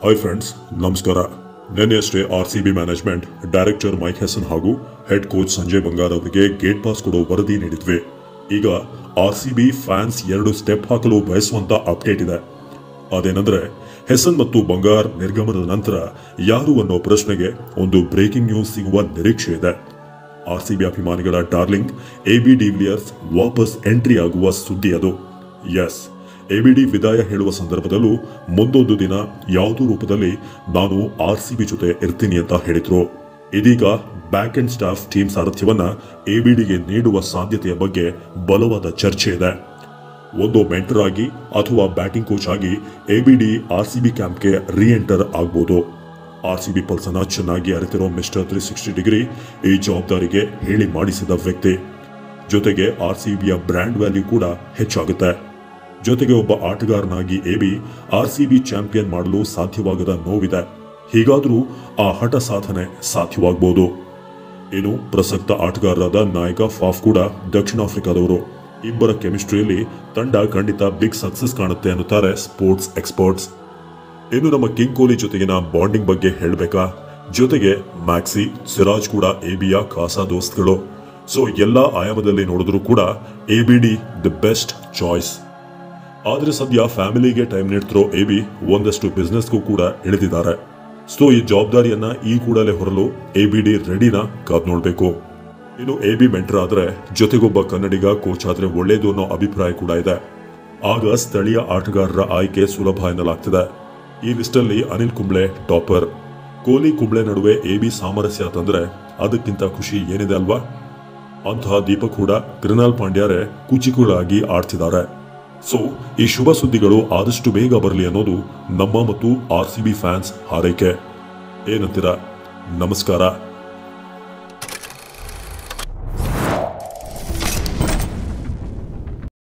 hi friends ನಮಸ್ಕಾರ ನಿನ್ನೆಯಷ್ಟೇ R C B management director Mike Hesson ಹಾಗೂ ಹೆಡ್ ಕೋಚ್ ಸಂಜಯ್ ಬಂಗಾರ್ ಅವರಿಗೆ ಗೇಟ್ ಪಾಸ್ ಕೊಡೋ ವರದಿ ನೀಡಿದ್ವಿ ಈಗ ಆರ್ ಸಿ ಬಿ ಫ್ಯಾನ್ಸ್ ಎರಡು ಸ್ಟೆಪ್ ಹಾಕಲು ಬಯಸುವಂತ ಅಪ್ಡೇಟ್ ಇದೆ ಅದೇನೆಂದ್ರೆ ಹೆಸನ್ ಮತ್ತು ಬಂಗಾರ್ ನಿರ್ಗಮನದ ನಂತರ ಯಾರು ಅನ್ನೋ ಪ್ರಶ್ನೆಗೆ ಒಂದು ಬ್ರೇಕಿಂಗ್ ನ್ಯೂಸ್ ಸಿಗುವ ನಿರೀಕ್ಷೆ ಇದೆ ಆರ್ ಸಿ ಬಿ ಅಭಿಮಾನಿಗಳ ಡಾರ್ಲಿಂಗ್ ಎ ಬಿ ಡಿವಿಲಿಯರ್ಸ್ ವಾಪಸ್ ಎಂಟ್ರಿ ಆಗುವ ಸುದ್ದಿ ಅದು ಎಸ್ ಎ ಬಿ ಡಿ ವಿದಾಯ ಹೇಳುವ ಸಂದರ್ಭದಲ್ಲೂ ಮುಂದೊಂದು ದಿನ ಯಾವುದೋ ರೂಪದಲ್ಲಿ ನಾನು ಆರ್ ಸಿ ಬಿ ಜೊತೆ ಇರ್ತೀನಿ ಅಂತ ಹೇಳಿದ್ರು ಇದೀಗ ಬ್ಯಾಕ್ ಅಂಡ್ ಸ್ಟಾಫ್ ಟೀಮ್ ಸಾರಥ್ಯವನ್ನ ಎ ಬಿ ಡಿಗೆ ನೀಡುವ ಸಾಧ್ಯತೆಯ ಬಗ್ಗೆ ಬಲವಾದ ಚರ್ಚೆ ಇದೆ ಒಂದು ಮೆಂಟರ್ ಆಗಿ ಅಥವಾ ಬ್ಯಾಟಿಂಗ್ ಕೋಚ್ ಆಗಿ ಎಬಿಡಿ ಆರ್ ಸಿ ಬಿ ಕ್ಯಾಂಪ್ಗೆ ರೀ ಎಂಟರ್ ಆಗ್ಬೋದು ಆರ್ ಸಿ ಬಿ ಪಲ್ಸನ ಚೆನ್ನಾಗಿ ಅರಿತಿರೋ ಮಿಸ್ಟರ್ ತ್ರೀ ಸಿಕ್ಸ್ಟಿ ಡಿಗ್ರಿ ಈ ಜವಾಬ್ದಾರಿಗೆ ಹೇಳಿ ಮಾಡಿಸಿದ ವ್ಯಕ್ತಿ ಜೊತೆಗೆ ಆರ್ ಸಿ ಬಿಯ ಬ್ರ್ಯಾಂಡ್ ವ್ಯಾಲ್ಯೂ ಕೂಡ ಹೆಚ್ಚಾಗುತ್ತೆ ಜೊತೆಗೆ ಒಬ್ಬ ಆಟಗಾರನಾಗಿ AB R C B champion ಮಾಡಲು ಸಾಧ್ಯವಾಗದ ನೋವಿದೆ ಹೀಗಾದರೂ ಆ ಹಠ ಸಾಧನೆ ಸಾಧ್ಯವಾಗಬಹುದು ಇನ್ನು ಪ್ರಸಕ್ತ ಆಟಗಾರರಾದ ನಾಯಕ ಫಾಫ್ ಕೂಡ ದಕ್ಷಿಣ ಆಫ್ರಿಕಾದವರು ಇಬ್ಬರ ಕೆಮಿಸ್ಟ್ರಿಯಲ್ಲಿ ತಂಡ ಖಂಡಿತ ಬಿಗ್ ಸಕ್ಸಸ್ ಕಾಣುತ್ತೆ ಅನ್ನುತ್ತಾರೆ ಸ್ಪೋರ್ಟ್ಸ್ ಎಕ್ಸ್ಪರ್ಟ್ಸ್ ಇನ್ನು ನಮ್ಮ ಕಿಂಗ್ ಕೊಹ್ಲಿ ಜೊತೆಗಿನ ಬಾಂಡಿಂಗ್ ಬಗ್ಗೆ ಹೇಳಬೇಕಾ ಜೊತೆಗೆ ಮ್ಯಾಕ್ಸಿ ಸಿರಾಜ್ ಕೂಡ ಎಬಿಯ ಖಾಸಾ ದೋಸ್ತ್ಗಳು ಸೊ ಎಲ್ಲ ಆಯಾಮದಲ್ಲಿ ನೋಡಿದ್ರು ಕೂಡ A B D the best choice ಆದ್ರೆ ಸದ್ಯ ಫ್ಯಾಮಿಲಿಗೆ ಟೈಮ್ ನೀಡ್ತಿರೋ ಎ ಬಿ ಒಂದಷ್ಟು ಬಿಸ್ನೆಸ್ಗೂ ಕೂಡ ಇಳಿದಿದ್ದಾರೆ ಸೊ ಈ ಜವಾಬ್ದಾರಿಯನ್ನ ಈ ಕೂಡಲೇ ಹೊರಲು ಎ ಬಿ ಡಿ ರೆಡಿನ ಕಾದ್ ನೋಡ್ಬೇಕು ಇನ್ನು ಎ ಬಿ ಮೆಂಟರ್ ಆದ್ರೆ ಜೊತೆಗೊಬ್ಬ ಕನ್ನಡಿಗ ಕೋಚ್ ಆದ್ರೆ ಒಳ್ಳೇದು ಅನ್ನೋ ಅಭಿಪ್ರಾಯ ಕೂಡ ಇದೆ ಆಗ ಸ್ಥಳೀಯ ಆಟಗಾರರ ಆಯ್ಕೆ ಸುಲಭ ಎನ್ನಲಾಗ್ತಿದೆ ಈ ಲಿಸ್ಟಲ್ಲಿ ಅನಿಲ್ ಕುಂಬ್ಳೆ ಟಾಪರ್ ಕೊಹ್ಲಿ ಕುಂಬ್ಳೆ ನಡುವೆ ಎ ಬಿ ಸಾಮರಸ್ಯ ತಂದ್ರೆ ಅದಕ್ಕಿಂತ ಖುಷಿ ಏನಿದೆ ಅಲ್ವಾ ಅಂತಹ ದೀಪಕ್ ಕೂಡ ಕೃಣಾಲ್ ಪಾಂಡ್ಯಾರೆ ಕುಚಿಕುಳಾಗಿ ಆಡ್ತಿದ್ದಾರೆ ಸೊ ಈ ಶುಭ ಸುದ್ದಿಗಳು ಆದಷ್ಟು ಬೇಗ ಬರಲಿ ಅನ್ನೋದು ನಮ್ಮ ಮತ್ತು ಆರ್ ಸಿ ಬಿ ಫ್ಯಾನ್ಸ್ ಹಾರೈಕೆ ಏನಂತೀರಾ ನಮಸ್ಕಾರ